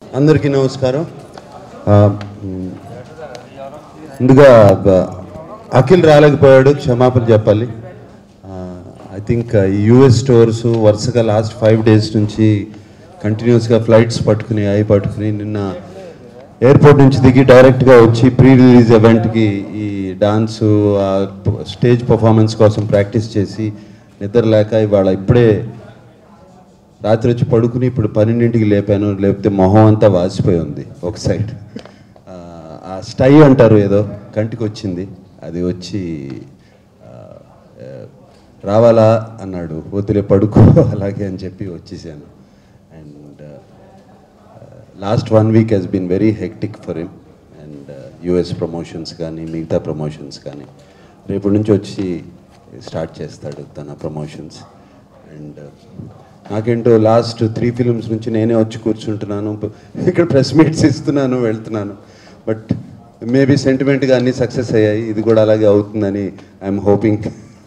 అందరికీ నమస్కారం ఆ, మ్, ముందుగా బ- అఖిల్ రాలేకపోయాడు క్షమాపణ చెప్పాలి ఐ థింక్ ఈ యూఎస్ స్టోర్స్ వరుసగా లాస్ట్ ఫైవ్ డేస్ నుంచి కంటిన్యూస్గా ఫ్లైట్స్ పట్టుకుని అవి పట్టుకుని నిన్న ఎయిర్పోర్ట్ నుంచి దిగి డైరెక్ట్గా వచ్చి ప్రీ రిలీజ్ ఈవెంట్కి ఈ డాన్సు స్టేజ్ పర్ఫార్మెన్స్ కోసం ప్రాక్టీస్ చేసి నిద్ర లేక ఇవాళ ఇప్పుడే రాత్రి వచ్చి పడుకుని ఇప్పుడు పన్నెండింటికి లేపాను లేకపోతే మొహం అంతా వాసిపోయి ఉంది ఒక సైడ్ ఆ, ఆ స్టై అంటారు ఏదో కంటికి వచ్చింది అది వచ్చి ఆ, ఆ, రావాలా అన్నాడు వదిలే పడుకో అలాగే అని చెప్పి వచ్చేసాను and last one week he's been very hectic for him and US promotions కానీ మిగతా ప్రమోషన్స్ కానీ రేపటి నుంచి వచ్చి స్టార్ట్ చేస్తాడు తన ప్రమోషన్స్ అండ్ నాకేంటో లాస్ట్ త్రీ ఫిల్మ్స్ నుంచి నేనే వచ్చి కూర్చుంటున్నాను ఇక్కడ ప్రెస్ మీట్స్ ఇస్తున్నాను వెళ్తున్నాను బట్ మేబీ సెంటిమెంట్గా అన్నీ సక్సెస్ అయ్యాయి ఇది కూడా అలాగే అవుతుందని I'm hoping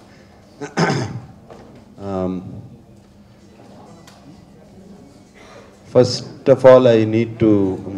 first of all I need to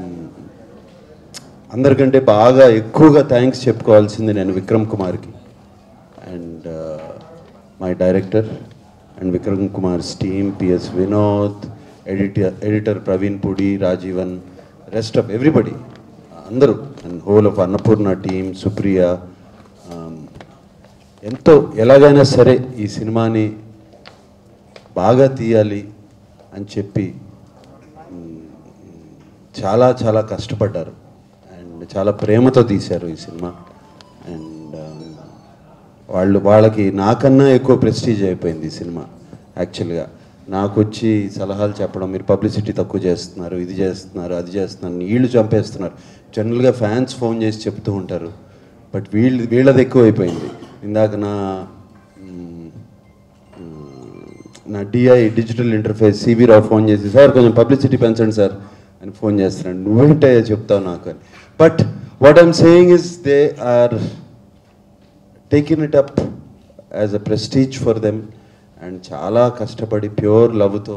అందరికంటే బాగా ఎక్కువగా థ్యాంక్స్ చెప్పుకోవాల్సింది నేను విక్రమ్ కుమార్కి and my director and Vikram Kumar's team PS Vinod editor editor Praveen Pudi Rajeevan rest of everybody అందరూ and whole of Annapurna team Supriya um, ఎంతో ఎలాగైనా సరే ఈ సినిమాని బాగా తీయాలి అని చెప్పి మ్, చాలా చాలా కష్టపడ్డారు అండ్ చాలా ప్రేమతో తీశారు ఈ సినిమా అండ్ వాళ్ళు వాళ్ళకి నాకన్నా ఎక్కువ ప్రెస్టీజ్ అయిపోయింది ఈ సినిమా యాక్చువల్గా నాకు వచ్చి సలహాలు చెప్పడం మీరు పబ్లిసిటీ తక్కువ చేస్తున్నారు ఇది చేస్తున్నారు అది చేస్తున్నారు వీళ్ళు చంపేస్తున్నారు జనరల్గా ఫ్యాన్స్ ఫోన్ చేసి చెప్తూ ఉంటారు బట్ వీళ్ళు వీళ్ళది ఎక్కువ అయిపోయింది ఇందాక నా మ్, నా DI digital interface CV Rao phone చేసి సార్ కొంచెం పబ్లిసిటీ పెంచండి సార్ అని ఫోన్ చేస్తున్నాడు నువ్వేంటే చెప్తావు నాకు అని but what I'm saying is they are taking it up as a prestige for them and చాలా కష్టపడి ప్యూర్ లవ్తో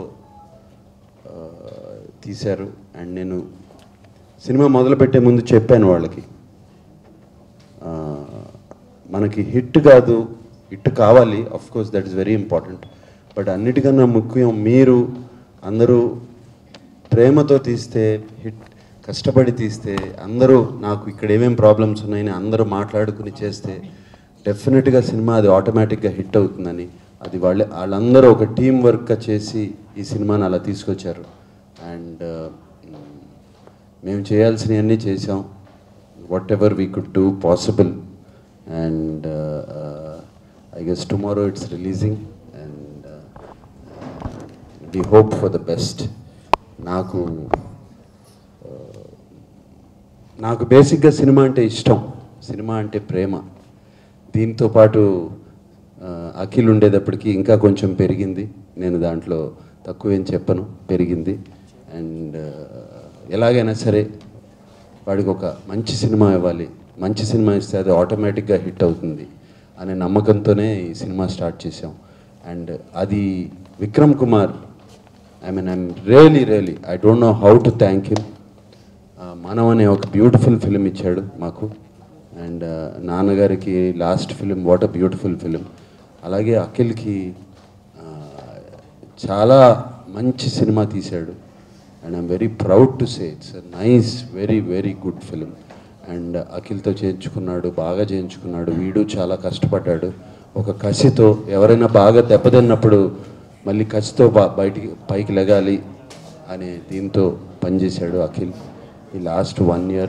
తీశారు అండ్ నేను సినిమా మొదలుపెట్టే ముందు చెప్పాను వాళ్ళకి ఆ, మనకి హిట్ కాదు హిట్ కావాలి of course that is very important but అన్నిటికన్నా ముఖ్యం మీరు అందరూ ప్రేమతో తీస్తే హిట్ కష్టపడి తీస్తే అందరూ నాకు ఇక్కడ ఏమేం ప్రాబ్లమ్స్ ఉన్నాయని అందరూ మాట్లాడుకుని చేస్తే డెఫినెట్గా సినిమా అది ఆటోమేటిక్గా హిట్ అవుతుందని అది వాళ్ళే వాళ్ళందరూ ఒక టీం వర్క్గా చేసి ఈ సినిమాని అలా తీసుకొచ్చారు అండ్ మేము చేయాల్సినవన్నీ చేసాం whatever we could do possible and I guess tomorrow it's releasing and we hope for the best నాకు uh, నాకు బేసిక్గా సినిమా అంటే ఇష్టం సినిమా అంటే ప్రేమ దీంతో పాటు ఆ, అఖిల్ ఉండేటప్పటికి ఇంకా కొంచెం పెరిగింది నేను దాంట్లో తక్కువేం చెప్పను పెరిగింది అండ్ ఎలాగైనా సరే వాడికి ఒక మంచి సినిమా ఇవ్వాలి మంచి సినిమా ఇస్తే అది ఆటోమేటిక్గా హిట్ అవుతుంది అనే నమ్మకంతోనే ఈ సినిమా స్టార్ట్ చేసాం అండ్ అది Vikram Kumar I mean I'm really really I don't know how to thank him మనం అనే ఒక బ్యూటిఫుల్ ఫిలిం ఇచ్చాడు మాకు అండ్ నాన్నగారికి last film what a beautiful film అలాగే అఖిల్కి ఆ, చాలా మంచి సినిమా తీశాడు and I'm very proud to say it's nice very very good film and అఖిల్తో చేయించుకున్నాడు బాగా చేయించుకున్నాడు వీడు చాలా కష్టపడ్డాడు ఒక కసితో ఎవరైనా బాగా దెబ్బతిన్నప్పుడు మళ్ళీ కసితో బా బయటికి పైకి లెగాలి అనే దీంతో పనిచేశాడు అఖిల్ ఈ last one year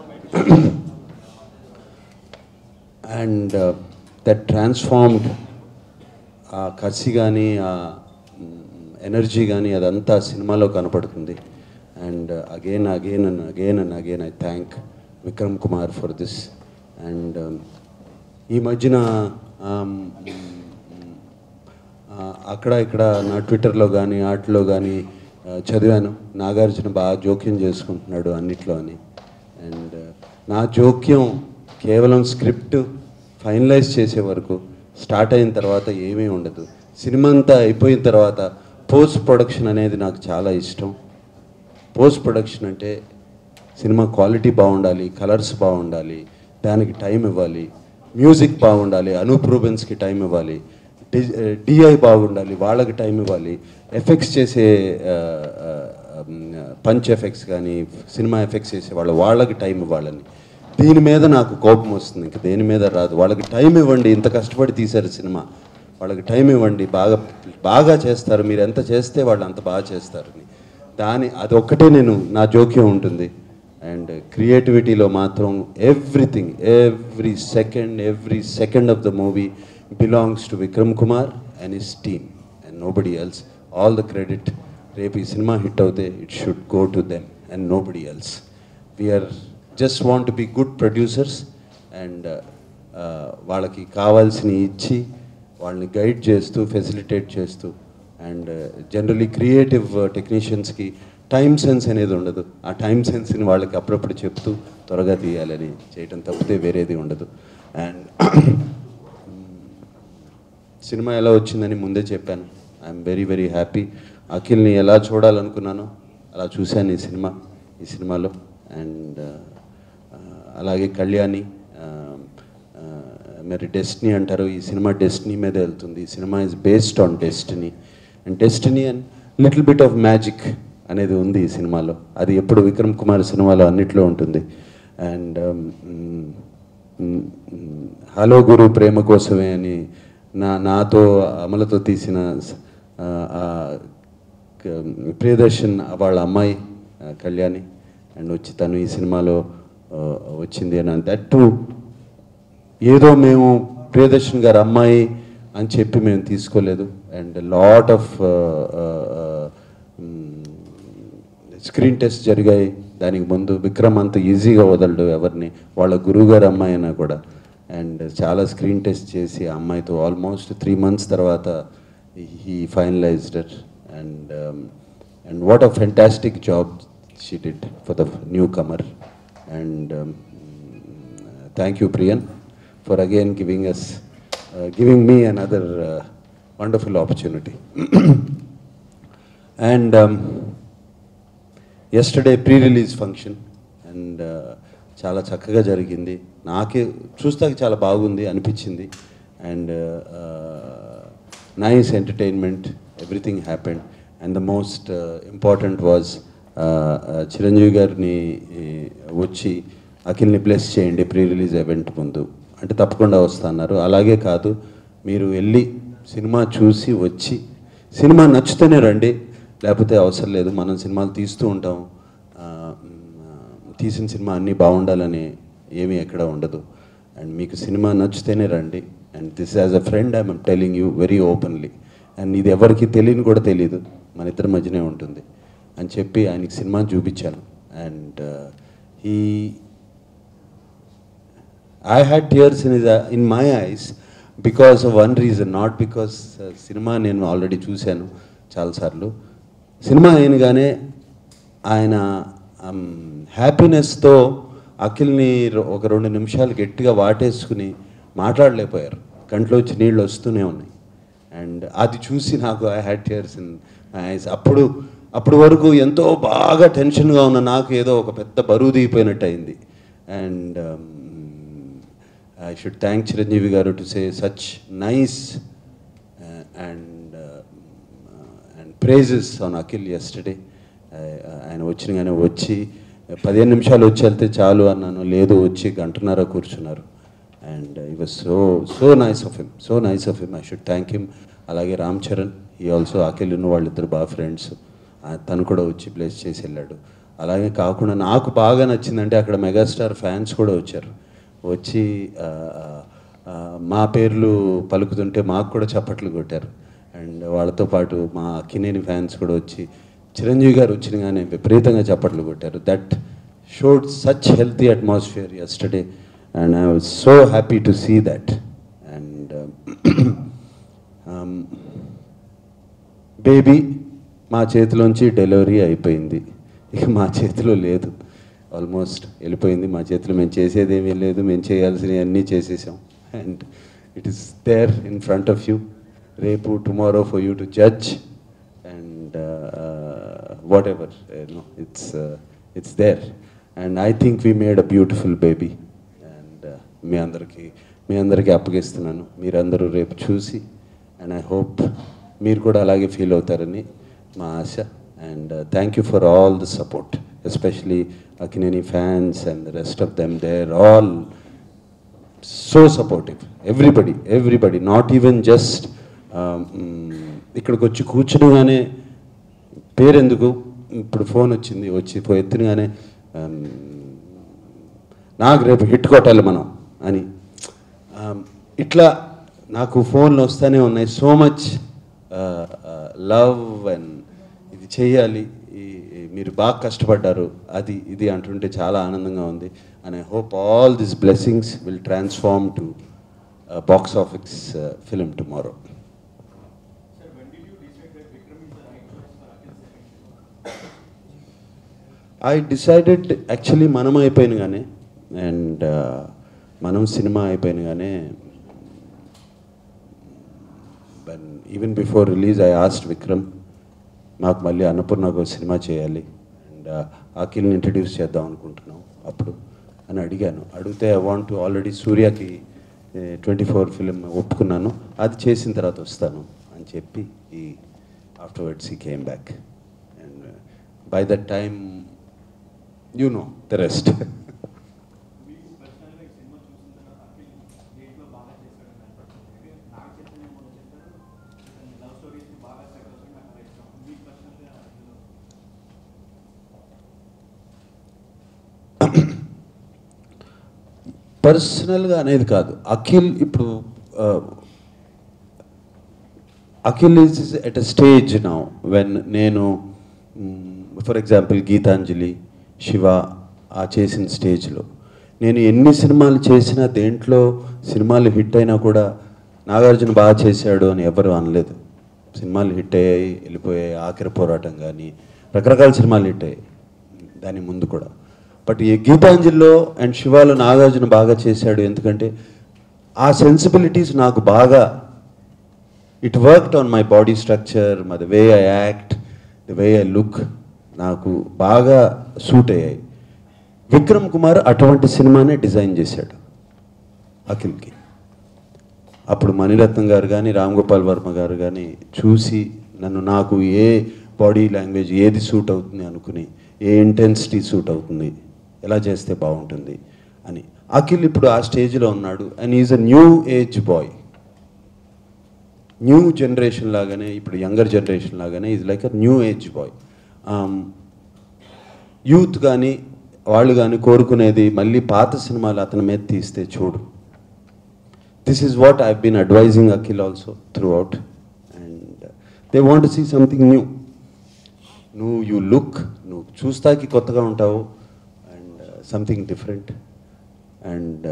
and that transformed ఆ కసి కానీ ఆ ఎనర్జీ కానీ అదంతా సినిమాలో కనపడుతుంది and again again and again and again I thank Vikram Kumar for this and ఈ మధ్యన um, ఆ, అక్కడ ఇక్కడ నా ట్విట్టర్లో కానీ వాటిలో కానీ చదివాను నాగార్జున బాగా జోక్యం చేసుకుంటున్నాడు అన్నిట్లో అని అండ్ నా జోక్యం కేవలం స్క్రిప్ట్ ఫైనలైజ్ చేసే వరకు స్టార్ట్ అయిన తర్వాత ఏమీ ఉండదు సినిమా అంతా అయిపోయిన తర్వాత పోస్ట్ ప్రొడక్షన్ అనేది నాకు చాలా ఇష్టం పోస్ట్ ప్రొడక్షన్ అంటే సినిమా క్వాలిటీ బాగుండాలి కలర్స్ బాగుండాలి దానికి టైం ఇవ్వాలి మ్యూజిక్ బాగుండాలి అనూప్ రూబెన్స్కి టైం ఇవ్వాలి డిఐ బాగుండాలి వాళ్ళకి టైం ఇవ్వాలి ఎఫెక్ట్స్ చేసే పంచ్ ఎఫెక్ట్స్ కానీ సినిమా ఎఫెక్ట్స్ చేసే వాళ్ళు వాళ్ళకి టైం ఇవ్వాలని దీని మీద నాకు కోపం వస్తుంది ఇంక దేని మీద రాదు వాళ్ళకి టైం ఇవ్వండి ఇంత కష్టపడి తీశారు సినిమా వాళ్ళకి టైం ఇవ్వండి బాగా బాగా చేస్తారు మీరు ఎంత చేస్తే వాళ్ళు అంత బాగా చేస్తారని దాని అది ఒక్కటే నేను నా జోక్యం ఉంటుంది అండ్ క్రియేటివిటీలో మాత్రం everything every second every second of the movie belongs to Vikram Kumar and his team and nobody else all the credit రేపు ఈ సినిమా హిట్ అవుతే it should go to them and nobody else we're just want be good producers and వాళ్ళకి కావాల్సినవి ఇచ్చి వాళ్ళని guide చేస్తూ facilitate చేస్తూ అండ్ జనరలీ క్రియేటివ్ టెక్నీషియన్స్కి టైం సెన్స్ అనేది ఉండదు ఆ టైం సెన్స్ని వాళ్ళకి అప్పుడప్పుడు చెప్తూ త్వరగా తీయాలని చేయటం తప్పితే వేరేది ఉండదు అండ్ సినిమా ఎలా వచ్చిందని ముందే చెప్పాను ఐఎమ్ వెరీ వెరీ హ్యాపీ అఖిల్ని ఎలా చూడాలనుకున్నానో అలా చూశాను ఈ సినిమా ఈ సినిమాలో అండ్ అలాగే కళ్యాణి ఆ, ఆ, మరి డెస్టినీ అంటారు ఈ సినిమా డెస్టినీ మీద వెళ్తుంది ఈ సినిమా is based on destiny and destiny and little bit of magic అనేది ఉంది ఈ సినిమాలో అది ఎప్పుడు విక్రమ్ కుమార్ సినిమాలో అన్నిట్లో ఉంటుంది అండ్ హలో గురు ప్రేమ కోసమే అని నా నాతో అమలతో తీసిన స- ఆ, ఆ, క- ప్రియదర్శన్ వాళ్ళ అమ్మాయి ఆ, కళ్యాణి అండ్ వచ్చి తను ఈ సినిమాలో ఆ, వచ్చింది అని దట్ టు ఏదో మేము ప్రియదర్శన్ గారి అమ్మాయి అని చెప్పి మేము తీసుకోలేదు and lot of screen test జరిగాయి దానికి ముందు విక్రమ్ అంత ఈజీగా వదలడు ఎవరిని వాళ్ళ గురువు గారి అమ్మాయి అయినా కూడా అండ్ చాలా స్క్రీన్ టెస్ట్ చేసి ఆ అమ్మాయితో ఆల్మోస్ట్ త్రీ మంత్స్ తర్వాత he finalised and and what a fantastic job she did for the newcomer and thank you Priyan for again giving us, uh, giving me another uh, wonderful opportunity. and um, yesterday pre-release function and uh, చాలా చక్కగా జరిగింది నాకే చూస్తాకి చాలా బాగుంది అనిపించింది and nice entertainment everything happened and the most important was Chiranjeevi గారిని eh, వచ్చి అఖిల్ని బ్లెస్ చేయండి ప్రీ రిలీజ్ ఈవెంట్ ముందు అంటే తప్పకుండా వస్తున్నారు అలాగే కాదు మీరు వెళ్ళి సినిమా చూసి వచ్చి సినిమా నచ్చితేనే రండి లేకపోతే అవసరం లేదు మనం సినిమాలు తీస్తూ ఉంటాం ఆ, మ్, తీసిన సినిమా అన్నీ బాగుండాలని ఏమీ ఎక్కడ ఉండదు అండ్ మీకు సినిమా నచ్చితేనే రండి and this as a friend I'm telling you very openly and ఇది ఎవరికి తెలియని కూడా తెలియదు మన ఇద్దరి మధ్యనే ఉంటుంది అని చెప్పి ఆయనకి సినిమా చూపించాను అండ్ ఈ I had tears in, his, in my eyes because of one reason, not because uh, cinema నేను ఆల్రెడీ చూశాను చాలాసార్లు సినిమా అయినగానే ఆయన హ్యాపీనెస్తో అఖిల్ని రొ- ఒక రెండు నిమిషాలు గట్టిగా వాటేసుకుని మాట్లాడలేకపోయారు కంట్లో వచ్చి నీళ్ళు వస్తూనే ఉన్నాయి అండ్ అది చూసి నాకు I had tears in my eyes అప్పుడు అప్పుడు వరకు ఎంతో బాగా టెన్షన్గా ఉన్న నాకు ఏదో ఒక పెద్ద బరువు దిగిపోయినట్టు అయింది and I should thank Chiranjeevi garu to say such nice and and praises on Akhil yesterday ఆయన వచ్చిన కానీ వచ్చి పదిహేను నిమిషాలు వచ్చి వెళ్తే చాలు అన్నాను లేదు వచ్చి గంటన్నర కూర్చున్నారు and he was so so nice of him so nice of him I should thank him అలాగే రామ్ చరణ్ ఈ ఆల్సో అఖిల్ను వాళ్ళిద్దరు బాగా ఫ్రెండ్స్ తను కూడా వచ్చి ప్లేస్ చేసి వెళ్ళాడు అలాగే కాకుండా నాకు బాగా నచ్చిందంటే అక్కడ మెగాస్టార్ ఫ్యాన్స్ కూడా వచ్చారు వచ్చి ఆ, ఆ, మా పేర్లు పలుకుతుంటే మాకు కూడా చప్పట్లు కొట్టారు అండ్ వాళ్ళతో పాటు మా అక్కినేని ఫ్యాన్స్ కూడా వచ్చి చిరంజీవి గారు వచ్చినగానే విపరీతంగా చప్పట్లు కొట్టారు that showed such healthy atmosphere yesterday and I was so happy to see that and baby మా చేతిలోంచి డెలివరీ అయిపోయింది ఇక మా చేతిలో లేదు ఆల్మోస్ట్ వెళ్ళిపోయింది మా చేతిలో మేము చేసేది ఏమీ లేదు మేము చేయాల్సినవి అన్నీ చేసేసాం and it is there in front of you రేపు tomorrow for you to judge and whatever no it's it's there and I think we made a beautiful baby and మీ అందరికీ మీ అందరికీ అప్పగిస్తున్నాను మీరందరూ రేపు చూసి అండ్ ఐ హోప్ మీరు కూడా అలాగే ఫీల్ అవుతారని మా ఆశ and thank you for all the support especially Akkineni fans and the rest of them they're all so supportive everybody everybody not even just ఇక్కడికి వచ్చి కూర్చునగానే పేరెందుకు ఇప్పుడు ఫోన్ వచ్చింది వచ్చి పో ఎత్తునగానే um, నాకు రేపు హిట్ కొట్టాలి మనం అని Um, ఇట్లా నాకు ఫోన్లు వస్తూనే ఉన్నాయి సో మచ్ లవ్ అండ్ ఇది చేయాలి ఈ- ఈ మీరు బాగా కష్టపడ్డారు అది ఇది అంటుంటే చాలా ఆనందంగా ఉంది and I hope all this blessings will transform to box office film tomorrow I decided actually మనం అయిపోయినగానే అండ్ మనం సినిమా అయిపోయినగానే but even before release I asked Vikram మాకు మళ్ళీ అన్నపూర్ణకు ఒక సినిమా చేయాలి అండ్ అఖిల్ని ఇంట్రడ్యూస్ చేద్దాం అనుకుంటున్నాం అప్పుడు అని అడిగాను అడిగితే ఐ వాంట్ టు ఆల్రెడీ సూర్యకి ట్వంటీ ఫోర్ ఫిలిం ఒప్పుకున్నాను అది చేసిన తర్వాత వస్తాను అని చెప్పి he afterwards he came back and by that time you know the rest మీకు పర్సనల్గా ఈ సినిమా చూసిన తర్వాత అఖిల్ దేంట్లో బాగా చేశాడని అనిపించింది అంటే నాకు చెప్పిన ఏమో చెప్పారు లవ్ స్టోరీస్ బాగా సెట్ అవుతుంది నాకు అలా ఇష్టం మీకు పర్సనల్గా అందులో పర్సనల్గా అనేది కాదు అఖిల్ ఇప్పుడు ఆ, Akhil is at a stage now when నేను ఫర్ ఎగ్జాంపుల్ గీతాంజలి శివ ఆ చేసిన స్టేజ్లో నేను ఎన్ని సినిమాలు చేసినా దేంట్లో సినిమాలు హిట్ అయినా కూడా నాగార్జున బాగా చేశాడు అని ఎవరు అనలేదు సినిమాలు హిట్ అయ్యాయి వెళ్ళిపోయాయి ఆఖరి పోరాటం కానీ రకరకాల సినిమాలు హిట్ అయ్యాయి దాని ముందు కూడా బట్ ఈ గీతాంజలిలో అండ్ శివాలో నాగార్జున బాగా చేశాడు ఎందుకంటే ఆ సెన్సిబిలిటీస్ నాకు బాగా it worked on my body structure my the way I act the way I look నాకు బాగా సూట్ అయ్యాయి విక్రమ్ కుమార్ అటువంటి సినిమానే డిజైన్ చేశాడు అఖిల్కి అప్పుడు మణిరత్నం గారు కానీ రామ్ గోపాల్ వర్మ గారు కానీ చూసి నన్ను నాకు ఏ బాడీ లాంగ్వేజ్ ఏది సూట్ అవుతుంది అనుకుని ఏ ఇంటెన్సిటీ సూట్ అవుతుంది ఎలా చేస్తే బాగుంటుంది అని అఖిల్ ఇప్పుడు ఆ స్టేజ్లో ఉన్నాడు and is a new age boy new generation లాగానే ఇప్పుడు యంగర్ జనరేషన్ లాగానే is like a new age boy youth కానీ వాళ్ళు కానీ కోరుకునేది మళ్ళీ పాత సినిమాలు అతని మీద తీస్తే చూడు this is what I been advising Akhil also throughout and they want see something new నువ్వు యూ లుక్ నువ్వు చూస్తాకి కొత్తగా ఉంటావు అండ్ సంథింగ్ డిఫరెంట్ అండ్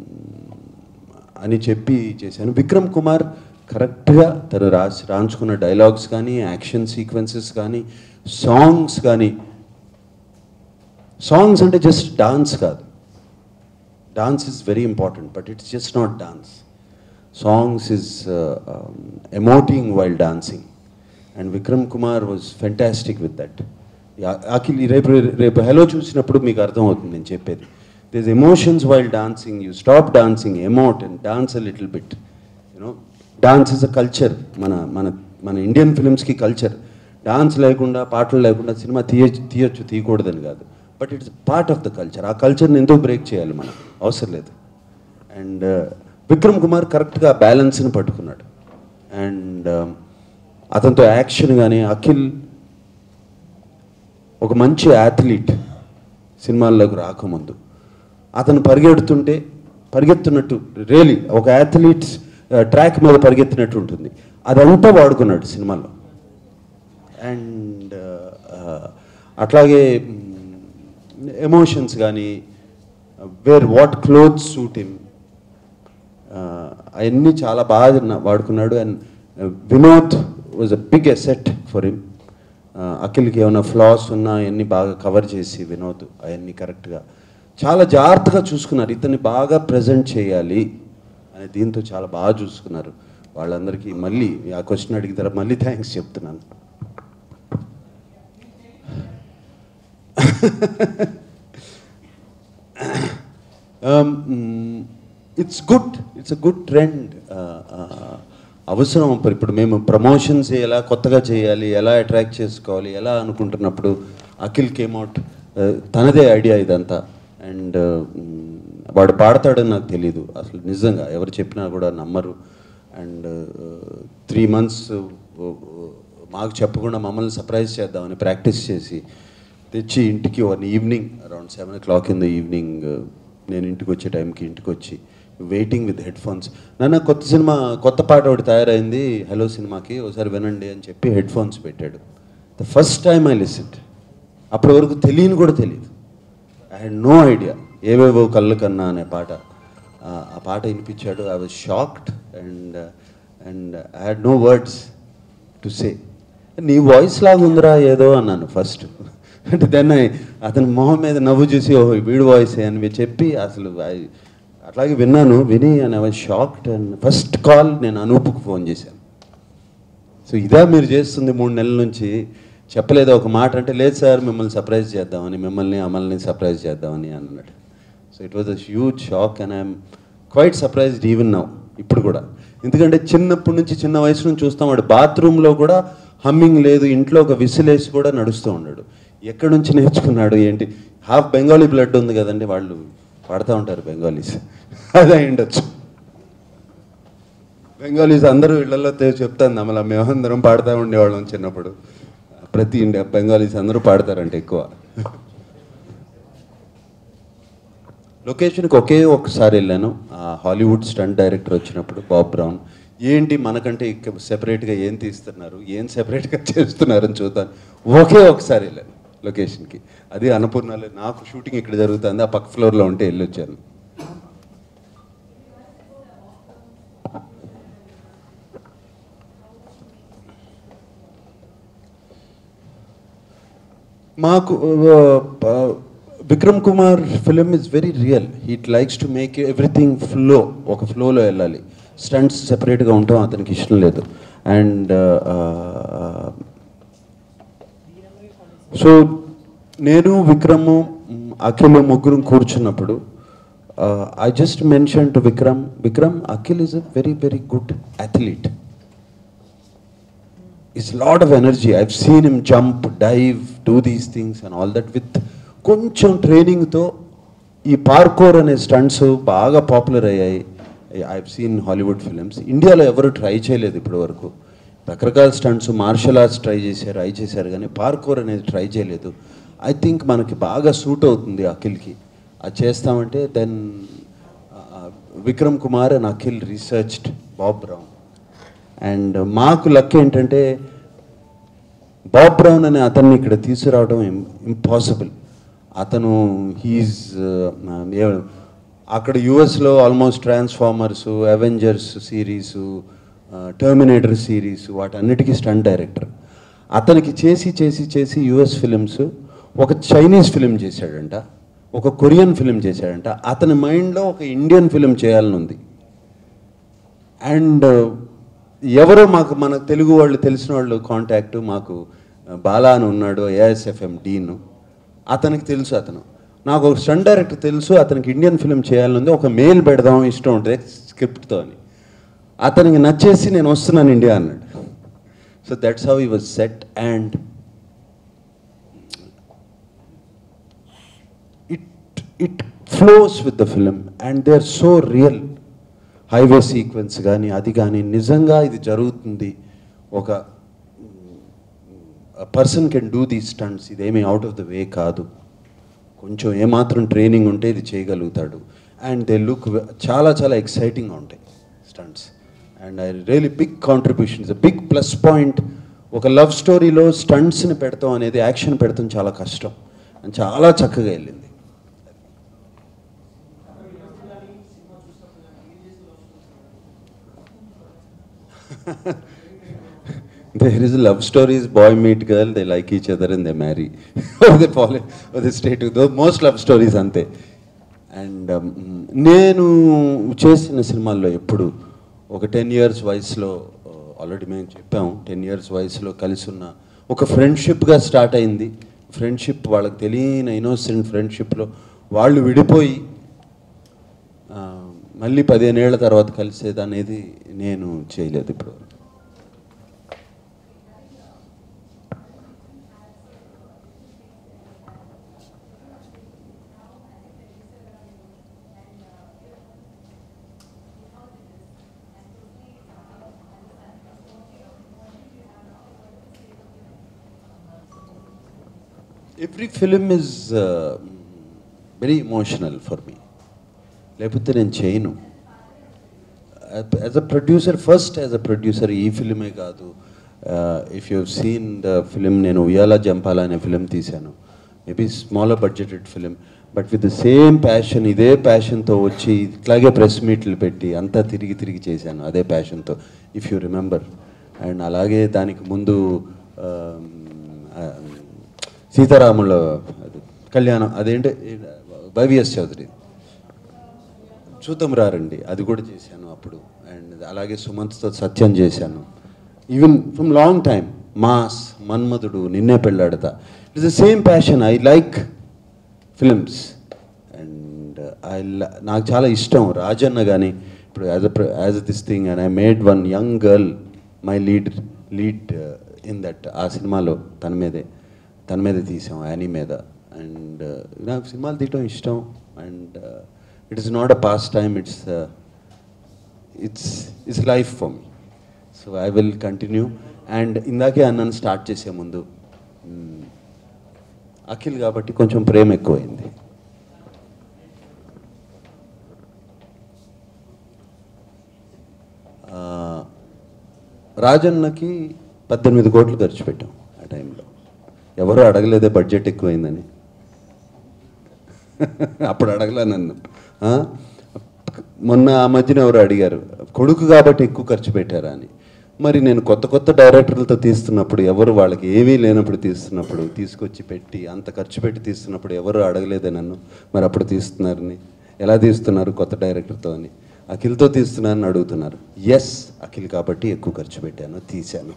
అని చెప్పి చేశాను విక్రమ్ కుమార్ కరెక్ట్గా తను రాసి రాంచుకున్న డైలాగ్స్ కానీ యాక్షన్ సీక్వెన్సెస్ కానీ సాంగ్స్ కానీ సాంగ్స్ అంటే జస్ట్ డాన్స్ కాదు dance is very important but it's just not dance songs is emoting while dancing and Vikram Kumar was fantastic with that Akhil రేపు రేపు హలో చూసినప్పుడు మీకు అర్థమవుతుంది నేను చెప్పేది this emotions while dancing you stop dancing emote and dance a little bit you know dance is a culture మన మన మన ఇండియన్ ఫిల్మ్స్కి కల్చర్ డాన్స్ లేకుండా పాటలు లేకుండా సినిమా తీయ తీయొచ్చు తీయకూడదని కాదు but it's part of the culture ఆ కల్చర్ని ఎందుకు బ్రేక్ చేయాలి మనం అవసరం లేదు అండ్ విక్రమ్ కుమార్ కరెక్ట్గా బ్యాలెన్స్ని పట్టుకున్నాడు అండ్ అతనితో యాక్షన్ కానీ అఖిల్ ఒక మంచి యాథ్లీట్ సినిమాల్లోకి రాకముందు అతను పరిగెడుతుంటే పరిగెత్తున్నట్టు రియలీ ఒక యాథ్లీట్ ట్రాక్ మీద పరిగెత్తినట్టు ఉంటుంది అదంతా వాడుకున్నాడు సినిమాలో అండ్ అట్లాగే ఎమోషన్స్ కానీ wear what clothes suit him అవన్నీ చాలా బాగా నా- వాడుకున్నాడు and Vinod was a big asset for him అఖిల్కి ఏమైనా ఫ్లాస్ ఉన్నా అవన్నీ బాగా కవర్ చేసి వినోద్ అవన్నీ కరెక్ట్గా చాలా జాగ్రత్తగా చూసుకున్నారు ఇతన్ని బాగా ప్రజెంట్ చేయాలి అనే దీంతో చాలా బాగా చూసుకున్నారు వాళ్ళందరికీ మళ్ళీ ఆ క్వశ్చన్ అడిగిన తర్వాత మళ్ళీ థ్యాంక్స్ చెప్తున్నాను it's good it's a good trend అవసరం ఇప్పుడు ఇప్పుడు మేము ప్రమోషన్స్ ఎలా కొత్తగా చేయాలి ఎలా అట్రాక్ట్ చేసుకోవాలి ఎలా అనుకుంటున్నప్పుడు అఖిల్ కేమౌట్ తనదే ఐడియా ఇదంతా అండ్ వాడు పాడతాడని నాకు తెలీదు అసలు నిజంగా ఎవరు చెప్పినా కూడా నమ్మరు అండ్ త్రీ మంత్స్ మాకు చెప్పకుండా మమ్మల్ని సర్ప్రైజ్ చేద్దామని ప్రాక్టీస్ చేసి తెచ్చి ఇంటికి one evening around seven o'clock in the evening నేను ఇంటికి వచ్చే టైంకి ఇంటికి వచ్చి వెయిటింగ్ విత్ హెడ్ ఫోన్స్ నాన్న కొత్త సినిమా కొత్త పాట ఒకటి తయారైంది హలో సినిమాకి ఒకసారి వినండి అని చెప్పి హెడ్ ఫోన్స్ పెట్టాడు the first time I listen అప్పటి వరకు తెలియని కూడా తెలియదు ఐ హ్యాడ్ నో ఐడియా ఏవేవో కళ్ళు కన్నా అనే పాట ఆ ఆ పాట వినిపించాడు I was shocked and and I had no words to say నీ వాయిస్ లాగా ఉందిరా ఏదో అన్నాను ఫస్ట్ అంటే దెన్ అతని మొహం మీద నవ్వు చూసి ఓహో వీడి వాయిస్ అని చెప్పి అసలు I- అట్లాగే విన్నాను విని and I was shocked and first call నేను అనూపుకు ఫోన్ చేశాను సో ఇదా మీరు చేస్తుంది మూడు నెలల నుంచి చెప్పలేదు ఒక మాట అంటే లేదు సార్ మిమ్మల్ని సర్ప్రైజ్ చేద్దామని మిమ్మల్ని అమల్ని సర్ప్రైజ్ చేద్దామని అన్నాడు so it was a huge shock and I'm quite surprised even now ఇప్పుడు కూడా ఎందుకంటే చిన్నప్పటి నుంచి చిన్న వయసు నుంచి చూస్తాం వాడు బాత్రూంలో కూడా హమ్మింగ్ లేదు ఇంట్లో ఒక విసిలేసి కూడా నడుస్తూ ఉన్నాడు ఎక్కడి నుంచి నేర్చుకున్నాడు ఏంటి హాఫ్ బెంగాలీ బ్లడ్ ఉంది కదండి వాళ్ళు పాడుతూ ఉంటారు బెంగాలీస్ అదే అయి ఉండొచ్చు బెంగాలీస్ అందరూ ఇళ్లలో చెప్తాను అమల మేమందరం పాడుతూ ఉండేవాళ్ళం చిన్నప్పుడు ప్రతి ఇండియా బెంగాలీస్ అందరూ పాడతారంట ఎక్కువ లొకేషన్కి ఒకే ఒకసారి వెళ్ళాను ఆ హాలీవుడ్ స్టంట్ డైరెక్టర్ వచ్చినప్పుడు బాబ్ బ్రౌన్ ఏంటి మనకంటే ఇక సెపరేట్గా ఏం తీస్తున్నారు ఏం సెపరేట్గా చేస్తున్నారని చూద్దాం ఒకే ఒకసారి వెళ్ళాను లొకేషన్కి అది అన్నపూర్ణలో నాకు షూటింగ్ ఇక్కడ జరుగుతుంది ఆ పక్క ఫ్లోర్లో ఉంటే వెళ్ళి వచ్చాను మాకు ఆ, Vikram Kumar film is very real heat likes to make everything flow ఒక ఫ్లోలో వెళ్ళాలి స్టంట్స్ సెపరేట్గా ఉండటం అతనికి ఇష్టం లేదు అండ్ సో నేను విక్రమ్ అఖిల్ ముగ్గురు కూర్చున్నప్పుడు I just mention to Vikram Vikram Akhil is a very very good athlete is lot of energy. I've seen him jump, dive, do these things and all that with కొంచెం ట్రైనింగ్తో ఈ పార్కోర్ అనే స్టంట్స్ బాగా పాపులర్ అయ్యాయి I seen Hollywood films ఇండియాలో ఎవరు try చేయలేదు ఇప్పటి వరకు రకరకాల స్టంట్స్ మార్షల్ ఆర్ట్స్ ట్రై చేశారు అయి చేశారు కానీ పార్కోర్ అనేది ట్రై చేయలేదు ఐ థింక్ మనకి బాగా సూట్ అవుతుంది అఖిల్కి అది చేస్తామంటే then Vikram Kumar and Akhil researched Bob Brown and మాకు లక్ ఏంటంటే బాబ్ బ్రౌన్ అనే అతన్ని ఇక్కడ తీసుకురావడం ఇంపాసిబుల్ అతను హీజ్ అక్కడ యుఎస్లో almost Transformers Avengers series Terminator series వాటన్నిటికీ స్టంట్ డైరెక్టర్ అతనికి చేసి చేసి చేసి యుఎస్ ఫిలిమ్స్ ఒక చైనీస్ ఫిలిం చేశాడంట ఒక కొరియన్ ఫిలిం చేశాడంట అతని మైండ్లో ఒక ఇండియన్ ఫిలిం చేయాలని ఉంది అండ్ ఎవరో మాకు మన తెలుగు వాళ్ళు తెలిసిన వాళ్ళు కాంటాక్ట్ మాకు బాలా అని ఉన్నాడు ఏఎస్ఎఫ్ఎం డీన్ అతనికి తెలుసు అతను నాకు ఒక స్టన్ డైరెక్టర్ తెలుసు అతనికి ఇండియన్ ఫిలిం చేయాలని ఒక మెయిల్ పెడదాం ఇష్టం ఉంటుంది స్క్రిప్ట్తో అని అతనికి నచ్చేసి నేను వస్తున్నాను ఇండియా అన్నాడు so that's how he was set and it it flows with the film and they are so real highway sequence కానీ అది కానీ నిజంగా ఇది జరుగుతుంది ఒక person can do the stunts ఇదేమీ అవుట్ ఆఫ్ ద వే కాదు కొంచెం ఏమాత్రం ట్రైనింగ్ ఉంటే ఇది చేయగలుగుతాడు అండ్ దే లుక్ చాలా చాలా ఎక్సైటింగ్గా ఉంటాయి stunts and I really big contributions big plus point ఒక లవ్ స్టోరీలో స్టంట్స్ని పెడతాం అనేది యాక్షన్ పెడతాం చాలా కష్టం అండ్ చాలా చక్కగా వెళ్ళింది there is love stories boy meet girl they like each other and they marry or they fall in- or they stay together most love stories అంతే అండ్ నేను చేసిన సినిమాల్లో ఎప్పుడు ఒక టెన్ ఇయర్స్ వయసులో ఆల్రెడీ మేము చెప్పాము టెన్ ఇయర్స్ వయసులో కలిసి ఉన్న ఒక ఫ్రెండ్షిప్గా స్టార్ట్ అయింది ఫ్రెండ్షిప్ వాళ్ళకి తెలియని ఇన్నోసెంట్ ఫ్రెండ్షిప్లో వాళ్ళు విడిపోయి ఆ, మళ్ళీ పదిహేను ఏళ్ల తర్వాత కలిసేది అనేది నేను చేయలేదు ఇప్పుడు every film is very emotional for me లేకపోతే నేను చేయను as a producer first as a producer ఈ ఫిలిమే కాదు if you seen the film నేను ఉయ్యాల జంపాల అనే ఫిలిం తీశాను maybe smaller budgeted film but with the same passion ఇదే ప్యాషన్తో వచ్చి ఇట్లాగే ప్రెస్ మీట్లు పెట్టి అంతా తిరిగి తిరిగి చేశాను అదే ప్యాషన్తో ఇఫ్ యూ రిమెంబర్ అండ్ అలాగే దానికి ముందు um, uh, సీతారాముల అది కళ్యాణం అదేంటి వైవిఎస్ చౌదరి చూద్దాం రారండి అది కూడా చేశాను అప్పుడు అండ్ అలాగే సుమంత్తో సత్యం చేశాను even from long time Mass Manmadhudu Ninne Pelladatha it's the same passion I like films and I నాకు చాలా ఇష్టం రాజన్న కానీ ఇప్పుడు as a as this thing and I made one young girl my lead lead in that ఆ సినిమాలో తన మీదే తన మీదే తీసాం యానీ మీద అండ్ నాకు సినిమాలు తీయటం ఇష్టం and it is not a pastime it's it's it's life for me so I will continue and ఇందాకే అన్నాను స్టార్ట్ చేసే ముందు మ్, అఖిల్ కాబట్టి కొంచెం ప్రేమ ఎక్కువైంది ఆ, రాజన్నకి పద్దెనిమిది కోట్లు ఖర్చు పెట్టాం ఆ టైంలో ఎవరు అడగలేదే బడ్జెట్ ఎక్కువైందని అప్పుడు అడగలే నన్ను ఆ? మొన్న ఆ మధ్యన ఎవరు అడిగారు కొడుకు కాబట్టి ఎక్కువ ఖర్చు పెట్టారా అని మరి నేను కొత్త కొత్త డైరెక్టర్లతో తీస్తున్నప్పుడు ఎవరు వాళ్ళకి ఏమీ లేనప్పుడు తీస్తున్నప్పుడు తీసుకొచ్చి పెట్టి అంత ఖర్చు పెట్టి తీస్తున్నప్పుడు ఎవరు అడగలేదే నన్ను మరి అప్పుడు తీస్తున్నారని ఎలా తీస్తున్నారు కొత్త డైరెక్టర్తో అని అఖిల్తో తీస్తున్నారని అడుగుతున్నారు ఎస్ అఖిల్ కాబట్టి ఎక్కువ ఖర్చు పెట్టాను తీశాను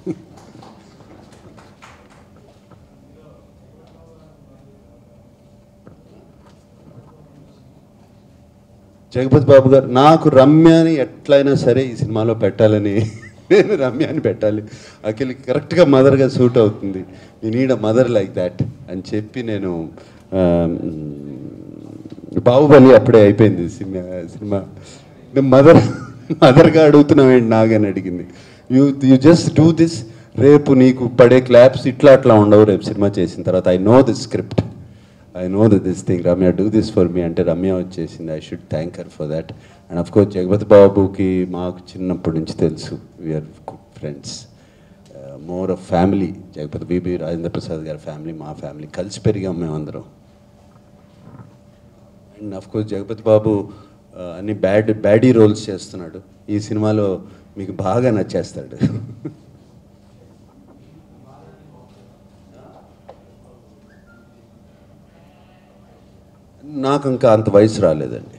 జగపతి బాబు గారు నాకు రమ్యని ఎట్లయినా సరే ఈ సినిమాలో పెట్టాలని నేను రమ్యాని పెట్టాలి అఖిల్ కరెక్ట్గా మదర్గా సూట్ అవుతుంది you need a mother like that అని చెప్పి నేను ఆ, బాహుబలి అప్పుడే అయిపోయింది సినిమా సినిమా మదర్ మదర్గా అడుగుతున్నావేంటి నాగని అడిగింది you you just do this రేపు నీకు పడే క్లాప్స్ ఇట్లా అట్లా ఉండవు రేపు సినిమా చేసిన తర్వాత I know this script I know the this thing Ramya do this for me అంటే రమ్య వచ్చేసింది I should thank her for that and of course Jagapathi బాబుకి మాకు చిన్నప్పటి నుంచి తెలుసు we're friends more of family Jagapathi బీబీ రాజేంద్ర ప్రసాద్ గారి ఫ్యామిలీ మా ఫ్యామిలీ కలిసి పెరిగాం మేమందరం and of course Jagapathi Babu ఆ, అన్ని బ్యాడ్ బ్యాడీ రోల్స్ చేస్తున్నాడు ఈ సినిమాలో మీకు బాగా నచ్చేస్తాడు నాకు ఇంకా అంత వయసు రాలేదండి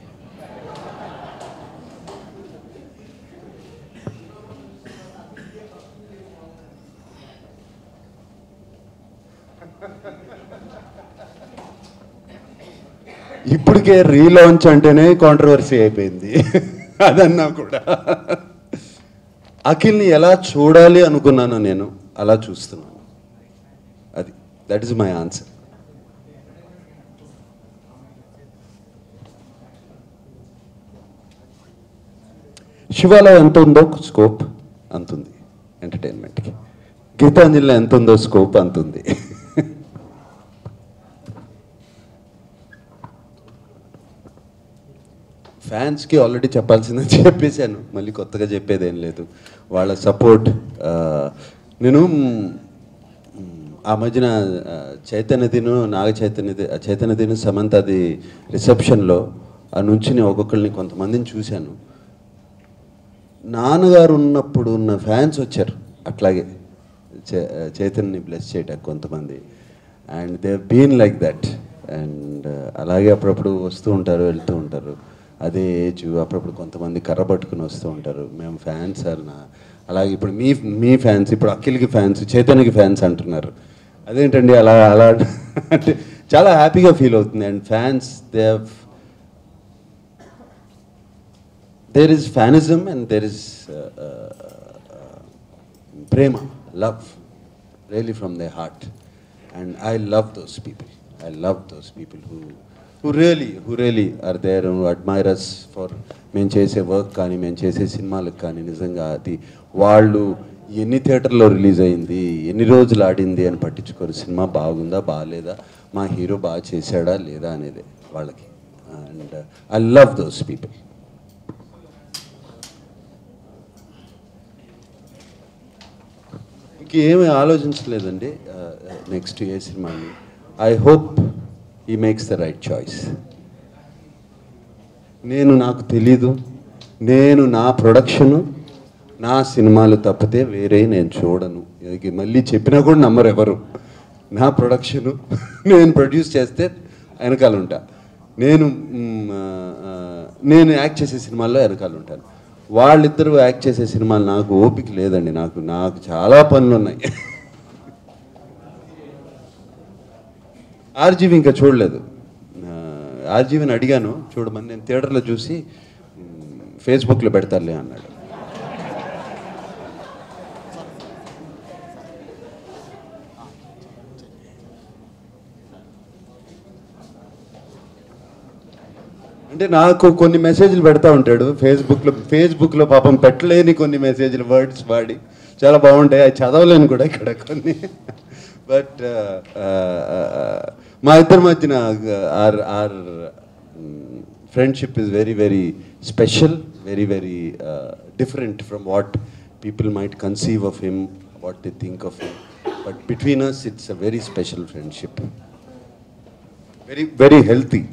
ఇప్పటికే రీలాంచ్ అంటేనే కాంట్రవర్సీ అయిపోయింది అదన్నా కూడా అఖిల్ని ఎలా చూడాలి అనుకున్నాను నేను అలా చూస్తున్నాను అది దట్ ఈస్ మై ఆన్సర్ శివాలో ఎంత ఉందో స్కోప్ అంత ఉంది ఎంటర్టైన్మెంట్కి గీతాంజలిలో ఎంత ఉందో స్కోప్ అంత ఉంది ఫ్యాన్స్కి ఆల్రెడీ చెప్పాల్సిందని చెప్పేశాను మళ్ళీ కొత్తగా చెప్పేది ఏం లేదు వాళ్ళ సపోర్ట్ నేను మ్, ఆ మధ్యన ఆ, చైతన్యదిను నాగ చైతన్యది చైతన్యదిను సమంతది రిసెప్షన్లో ఆ నుంచి నేను ఒక్కొక్కరిని కొంతమందిని చూశాను నాన్నగారు ఉన్నప్పుడు ఉన్న ఫ్యాన్స్ వచ్చారు అట్లాగే చే- చైతన్యని బ్లెస్ చేయటానికి కొంతమంది and they been like that and అలాగే అప్పుడప్పుడు వస్తూ ఉంటారు వెళ్తూ ఉంటారు అదే ఏజ్ అప్పుడప్పుడు కొంతమంది కర్ర పట్టుకుని వస్తూ ఉంటారు మేము ఫ్యాన్స్ సార్ నా అలాగే ఇప్పుడు మీ మీ ఫ్యాన్స్ ఇప్పుడు అఖిల్కి ఫ్యాన్స్ చైతన్యకి ఫ్యాన్స్ అంటున్నారు అదేంటండి అలా అలా అంటే చాలా హ్యాపీగా ఫీల్ అవుతుంది and fans they have there is fanism and there is uh, uh, uh, prema, love, really from their heart. And I love those people. I love those people who, who really, who really are there and who admire us for మేము చేసే work కానీ మేము చేసే సినిమాలకు కానీ నిజంగా అది వాళ్ళు ఎన్ని థియేటర్లో రిలీజ్ అయింది ఎన్ని రోజులు ఆడింది అని పట్టించుకోరు సినిమా బాగుందా బాగాలేదా మా హీరో బాగా చేశాడా లేదా అనేది వాళ్ళకి and I love those people ఇంకేమీ ఆలోచించలేదండి నెక్స్ట్ ఏ సినిమాని I hope he makes the right choice నేను నాకు తెలీదు నేను నా ప్రొడక్షను నా సినిమాలు తప్పితే వేరే నేను చూడను ఇది మళ్ళీ చెప్పినా కూడా నమ్మరు ఎవరు నా ప్రొడక్షను నేను ప్రొడ్యూస్ చేస్తే వెనకాల ఉంటా నేను మ్, ఆ, ఆ, నేను యాక్ట్ చేసే సినిమాల్లో వెనకాల ఉంటాను వాళ్ళిద్దరూ యాక్ట్ చేసే సినిమాలు నాకు ఓపిక లేదండి నాకు నాకు చాలా పనులు ఉన్నాయి ఆర్జీవి ఇంకా చూడలేదు ఆ, ఆర్జీవిని అడిగాను చూడమని నేను థియేటర్లో చూసి మ్, ఫేస్బుక్లో పెడతారులే అన్నాడు అంటే నాకు కొన్ని మెసేజ్లు పెడతా ఉంటాడు ఫేస్బుక్లో ఫేస్బుక్లో పాపం పెట్టలేని కొన్ని మెసేజ్లు వర్డ్స్ వాడి చాలా బాగుంటాయి అవి చదవలేను కూడా ఇక్కడ కొన్ని బట్ మా ఇద్దరి మధ్యన our our friendship is very very special very very different from what people might conceive of him what they think of him but between us it's a very special friendship very very healthy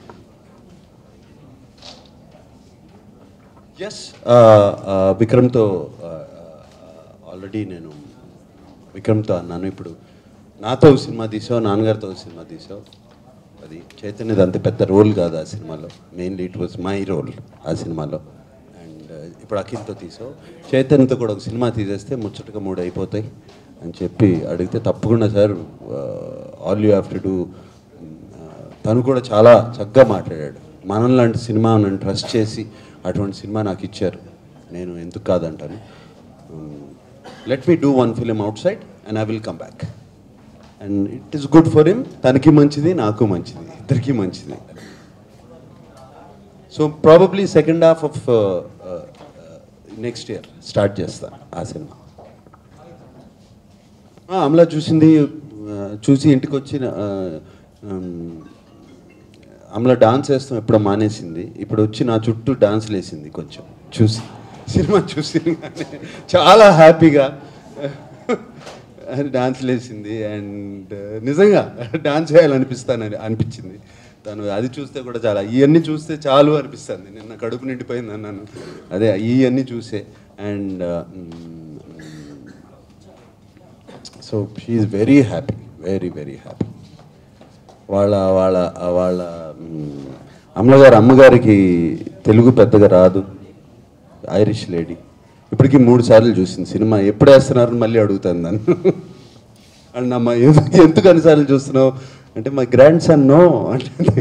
yes విక్రమ్తో already నేను విక్రమ్తో అన్నాను ఇప్పుడు నాతో ఒక cinema తీసావు నాన్నగారితో ఒక సినిమా తీసావు అది చైతన్యది అంత పెద్ద రోల్ కాదు ఆ సినిమాలో mainly it was my role ఆ సినిమాలో అండ్ ఇప్పుడు అఖిల్తో తీసావు చైతన్యతో కూడా ఒక సినిమా తీసేస్తే ముచ్చటగా మూడు అయిపోతాయి అని చెప్పి అడిగితే తప్పకుండా sir all you have to do తను కూడా చాలా చక్కగా మాట్లాడాడు మనం లాంటి సినిమా నన్ను ట్రస్ట్ చేసి అటువంటి సినిమా నాకు ఇచ్చారు నేను ఎందుకు కాదంటాను let me do one film outside and I will come back and it is good for him తనకి మంచిది నాకు మంచిది ఇద్దరికి మంచిది so probably second half of next year start చేస్తాను ఆ సినిమా ఆ, అమలా చూసింది ఆ, చూసి ఇంటికి వచ్చిన ఆ, ఉమ్, అమలా డాన్స్ వేస్తాం ఎప్పుడో మానేసింది ఇప్పుడు వచ్చి నా చుట్టూ డాన్స్లు వేసింది కొంచెం చూసి సినిమా చూసి చాలా హ్యాపీగా డాన్స్లు వేసింది అండ్ నిజంగా డాన్స్ చేయాలనిపిస్తానని అనిపించింది తను అది చూస్తే కూడా చాలా ఇవన్నీ చూస్తే చాలు అనిపిస్తుంది నిన్న కడుపు నిండిపోయింది అన్నాను అదే ఇవన్నీ చూసే and so she's very happy very very happy వాళ్ళ వాళ్ళ వాళ్ళ మ్, అమ్మగారు అమ్మగారికి తెలుగు పెద్దగా రాదు ఐరిష్ లేడీ ఇప్పటికీ మూడు సార్లు చూసింది సినిమా ఎప్పుడు వేస్తున్నారని మళ్ళీ అడుగుతాను నన్ను అండ్ అమ్మ ఎందుకు ఎందుకు అన్నిసార్లు చూస్తున్నావు అంటే మా గ్రాండ్ సన్ నో అంటే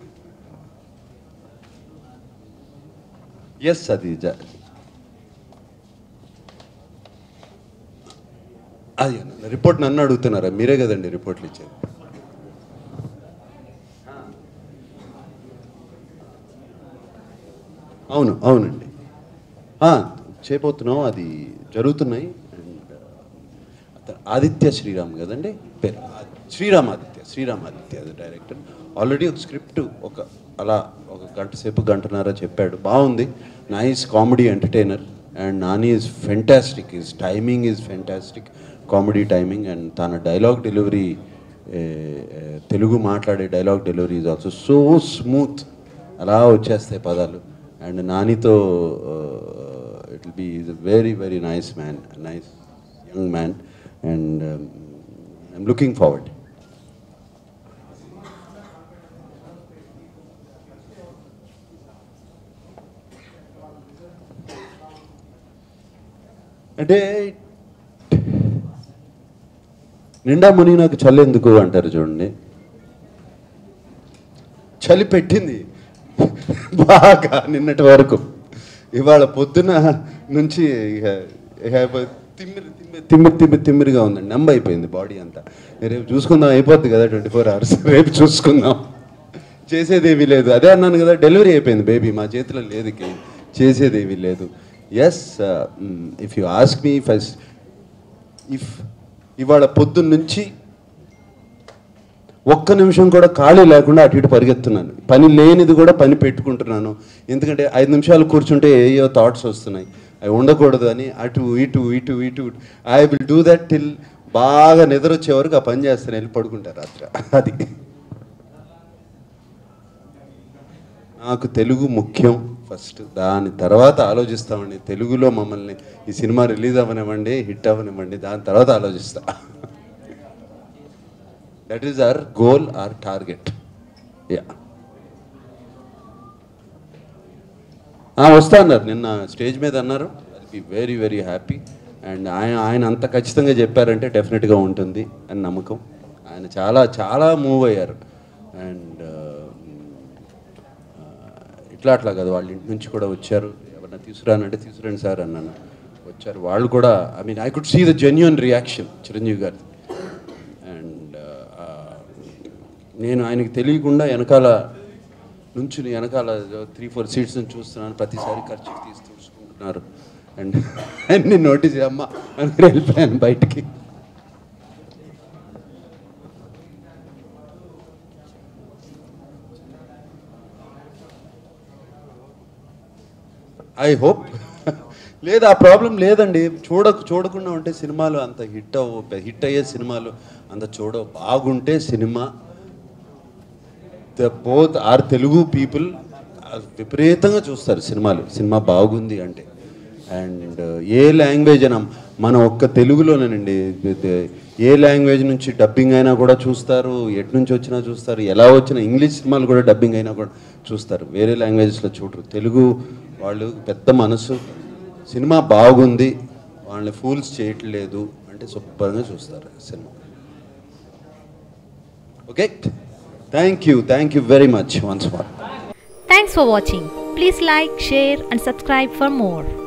ఎస్ అది జ- అది అన్న రిపోర్ట్ నన్ను అడుగుతున్నారా మీరే కదండి రిపోర్ట్లు ఇచ్చేది అవును అవునండి ఆ, చేయబోతున్నాం అది జరుగుతున్నాయి అండ్ అత- ఆదిత్య శ్రీరామ్ కదండి పేరు ఆ, శ్రీరామ్ ఆదిత్య శ్రీరామ్ ఆదిత్య అది డైరెక్టర్ ఆల్రెడీ ఒక స్క్రిప్ట్ ఒక అలా ఒక గంట సేపు గంటన్నర చెప్పాడు బాగుంది nice comedy entertainer and Nani is fantastic is timing is fantastic comedy timing and తన డైలాగ్ డెలివరీ తెలుగు మాట్లాడే dialogue delivery is also so smooth అలా వచ్చేస్తాయి పదాలు అండ్ నానితో it will be is very very nice man nice young man and I'm looking forward అంటే నిండా ముని నాకు చలి ఎందుకు అంటారు చూడండి చలి పెట్టింది బాగా నిన్నటి వరకు ఇవాళ పొద్దున నుంచి ఇక ఇక తిమ్మిరి తిమ్మిరి తిమ్మిరి తిమ్మిరి తిమ్మిరిగా ఉందండి నెంబ అయిపోయింది బాడీ అంతా రేపు చూసుకుందాం అయిపోద్ది కదా ట్వంటీ ఫోర్ అవర్స్ రేపు చూసుకుందాం చేసేదేమీ లేదు అదే అన్నాను కదా డెలివరీ అయిపోయింది బేబీ మా చేతిలో లేదు ఇక. చేసేదేమీ లేదు yes if you ask me first if ఇవాళ పొద్దున్న నుంచి ఒక్క నిమిషం కూడా ఖాళీ లేకుండా అటు ఇటు పరిగెత్తున్నాను పని లేనిది కూడా పని పెట్టుకుంటున్నాను ఎందుకంటే ఐదు నిమిషాలు కూర్చుంటే ఏయో థాట్స్ వస్తున్నాయి అవి ఉండకూడదు అని అటు ఇటు ఇటు ఇటు I will do that till బాగా నిద్ర వచ్చే వరకు ఆ పని చేస్తాను వెళ్ళి పడుకుంటారు రాత్రి అది నాకు తెలుగు ముఖ్యం ఫస్ట్ దాని తర్వాత ఆలోచిస్తామండి తెలుగులో మమ్మల్ని ఈ సినిమా రిలీజ్ అవ్వనివ్వండి హిట్ అవ్వనివ్వండి దాని తర్వాత ఆలోచిస్తా that is our goal or target yeah వస్తా అన్నారు నిన్న స్టేజ్ మీద అన్నారు I be very very happy and ఆయన ఆయన అంత ఖచ్చితంగా చెప్పారంటే డెఫినెట్గా ఉంటుంది అని నమ్మకం ఆయన చాలా చాలా మూవ్ అయ్యారు అండ్ ఇట్లా అట్లా కదా వాళ్ళ ఇంటి నుంచి కూడా వచ్చారు ఎవరన్నా తీసుకురానంటే తీసుకురండి సార్ అన్నాను వచ్చారు వాళ్ళు కూడా I mean I could see the genuine reaction Chiranjeevi గారి అండ్ నేను ఆయనకి తెలియకుండా వెనకాల నుంచి వెనకాల త్రీ ఫోర్ సీట్స్ నుంచి చూస్తున్నాను ప్రతిసారి ఖర్చు తీసి చూసుకుంటున్నారు అండ్ అన్ని నోటీస్ అమ్మ అనుకుని వెళ్ళిపోయాను బయటికి ఐ హోప్ లేదు ఆ ప్రాబ్లం లేదండి చూడ చూడకుండా ఉంటే సినిమాలు అంత హిట్ అవ్వ హిట్ అయ్యే సినిమాలు అంత చూడ బాగుంటే సినిమా the both are Telugu people విపరీతంగా చూస్తారు సినిమాలు సినిమా బాగుంది అంటే అండ్ ఏ లాంగ్వేజ్ అయినా మన ఒక్క తెలుగులోనేనండి ఏ లాంగ్వేజ్ నుంచి డబ్బింగ్ అయినా కూడా చూస్తారు ఎటు నుంచి వచ్చినా చూస్తారు ఎలా వచ్చినా ఇంగ్లీష్ సినిమాలు కూడా డబ్బింగ్ అయినా కూడా చూస్తారు వేరే లాంగ్వేజెస్లో చూడరు తెలుగు వాళ్ళు పెద్ద మనసు సినిమా బాగుంది వాళ్ళని ఫూల్స్ చేయట్లేదు అంటే శుభ్రంగా చూస్తారు సినిమా okay thank you thank you very much once for Thanks for watching. Please like, share, and subscribe for more.